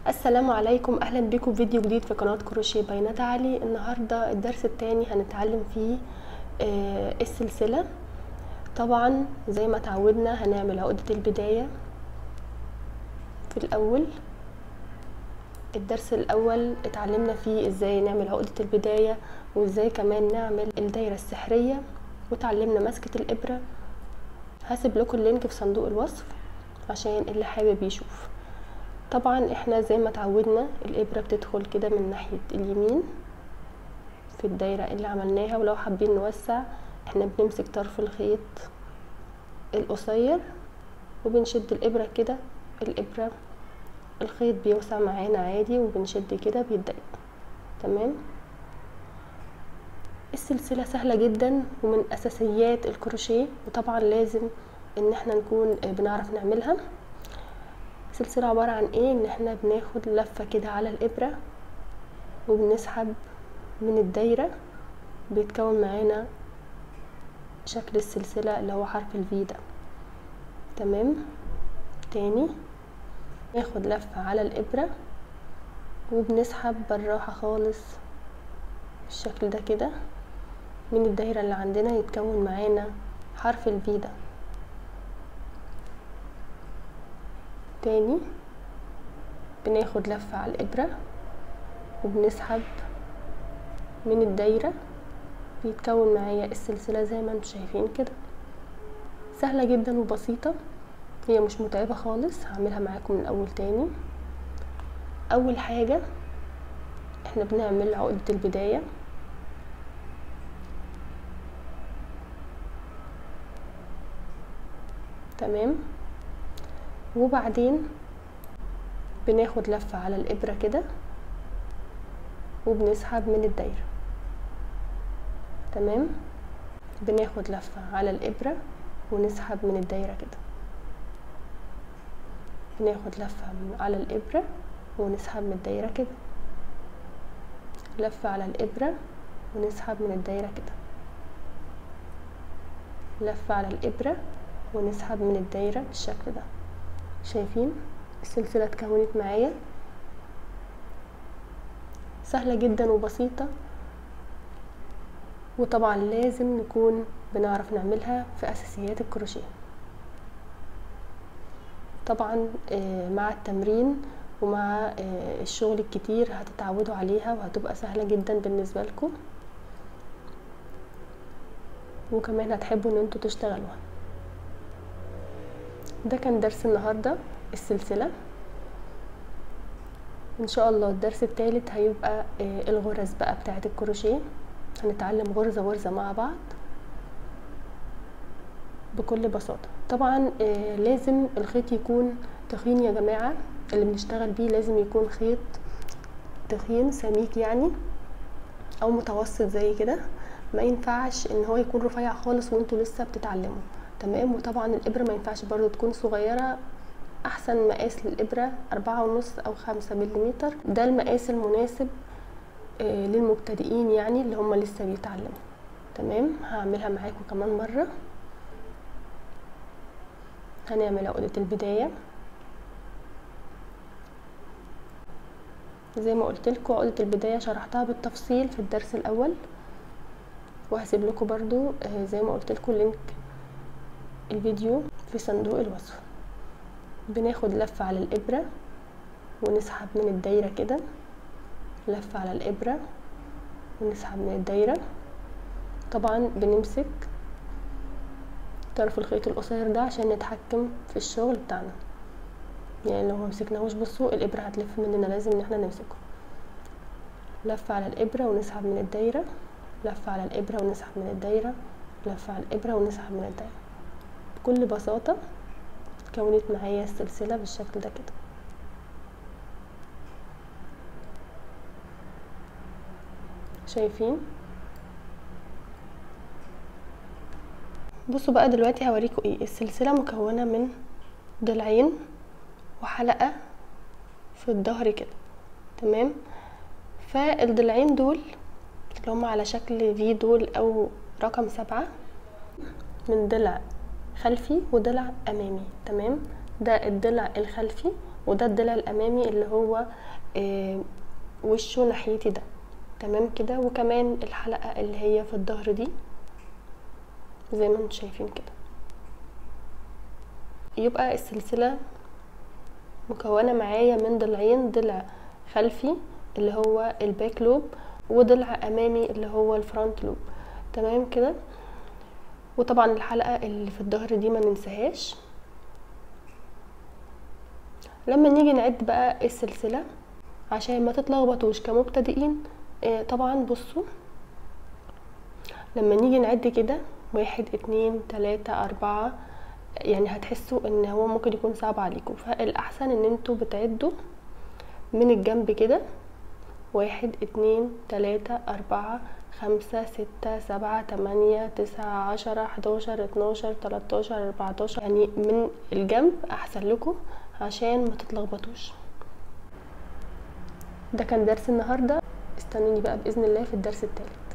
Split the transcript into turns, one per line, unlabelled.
السلام عليكم اهلا بكم في فيديو جديد في قناه كروشيه بينات علي النهارده الدرس الثاني هنتعلم فيه آه، السلسله طبعا زي ما تعودنا هنعمل عقده البدايه في الاول الدرس الاول اتعلمنا فيه ازاي نعمل عقده البدايه وازاي كمان نعمل الدايره السحريه وتعلمنا مسكه الابره هسيب لكم اللينك في صندوق الوصف عشان اللي حابب يشوف طبعا احنا زي ما تعودنا الابره بتدخل كده من ناحيه اليمين في الدايره اللي عملناها ولو حابين نوسع احنا بنمسك طرف الخيط القصير وبنشد الابره كده الابره الخيط بيوسع معانا عادي وبنشد كده بيتضايق تمام السلسله سهله جدا ومن اساسيات الكروشيه وطبعا لازم ان احنا نكون بنعرف نعملها السلسلة عبارة عن ايه ان احنا بناخد لفة كده على الابرة وبنسحب من الدايرة بيتكون معانا شكل السلسلة اللي هو حرف الفي ده تمام تاني ناخد لفة على الابرة وبنسحب بالراحة خالص بالشكل ده كده من الدايرة اللي عندنا يتكون معانا حرف الفي ده تاني بناخد لفة على الإبرة وبنسحب من الدايرة بيتكون معايا السلسلة زي ما انتم شايفين كده سهلة جدا وبسيطة هي مش متعبة خالص هعملها معاكم من الأول تاني أول حاجة احنا بنعمل عقدة البداية تمام وبعدين بناخد لفة على الإبرة كده وبنسحب من الدايرة تمام بناخد لفة على الإبرة ونسحب من الدايرة كده بناخد لفة على الإبرة ونسحب من الدايرة كده لفة على الإبرة ونسحب من الدايرة كده لفة على الإبرة ونسحب من الدايرة بالشكل ده شايفين السلسلة اتكونت معايا سهلة جدا وبسيطة وطبعا لازم نكون بنعرف نعملها في أساسيات الكروشيه طبعا مع التمرين ومع الشغل الكتير هتتعودوا عليها وهتبقى سهلة جدا بالنسبة لكم وكمان هتحبوا ان انتوا تشتغلوها ده كان درس النهارده السلسله ان شاء الله الدرس الثالث هيبقى الغرز بقى بتاعه الكروشيه هنتعلم غرزه غرزه مع بعض بكل بساطه طبعا لازم الخيط يكون تخين يا جماعه اللي بنشتغل بيه لازم يكون خيط تخين سميك يعني او متوسط زي كده ما ينفعش ان هو يكون رفيع خالص وانتوا لسه بتتعلموا تمام وطبعا الابره ما ينفعش برضو تكون صغيره احسن مقاس للابره أربعة ونص او خمسة مليمتر ده المقاس المناسب آه للمبتدئين يعني اللي هم لسه بيتعلموا تمام هعملها معاكم كمان مره هنعمل عقده البدايه زي ما قلت لكم عقده البدايه شرحتها بالتفصيل في الدرس الاول وهسيب لكم برضو آه زي ما قلت لكم لينك الفيديو في صندوق الوصف بناخد لفة على الإبرة ونسحب من الدايرة كده لفة على الإبرة ونسحب من الدايرة طبعا بنمسك طرف الخيط القصير ده عشان نتحكم في الشغل بتاعنا يعني لو مسكناهوش بصوا الإبرة هتلف مننا لازم ان احنا نمسكه لفة على الإبرة ونسحب من الدايرة لفة على الإبرة ونسحب من الدايرة لفة على الإبرة ونسحب من الدايرة بكل بساطة كونت معايا السلسلة بالشكل ده كده شايفين بصوا بقى دلوقتي هوريكم ايه السلسلة مكونة من ضلعين وحلقة في الظهر كده تمام فالضلعين دول اللي هما على شكل في دول او رقم سبعة من ضلع خلفي وضلع امامي تمام ده الضلع الخلفي وده الضلع الامامي اللي هو آه وشه ناحيتي ده تمام كده وكمان الحلقة اللي هي في الظهر دي زي ما انتم شايفين كده يبقى السلسلة مكونة معايا من ضلعين ضلع خلفي اللي هو الباك لوب وضلع امامي اللي هو الفرونت لوب تمام كده وطبعا الحلقة اللي في الظهر دي ما ننساهاش لما نيجي نعد بقى السلسلة عشان ما تتلخبطوش كمبتدئين آه طبعا بصوا لما نيجي نعد كده واحد اتنين تلاتة اربعة يعني هتحسوا ان هو ممكن يكون صعب عليكم فالاحسن ان انتوا بتعدوا من الجنب كده واحد اتنين تلاتة اربعة خمسة ستة سبعة تمانية تسعة عشرة حداشر اتناشر تلاتاشر اربعتاشر يعني من الجنب احسن لكم عشان ما تتلخبطوش ده كان درس النهارده استنوني بقى باذن الله في الدرس التالت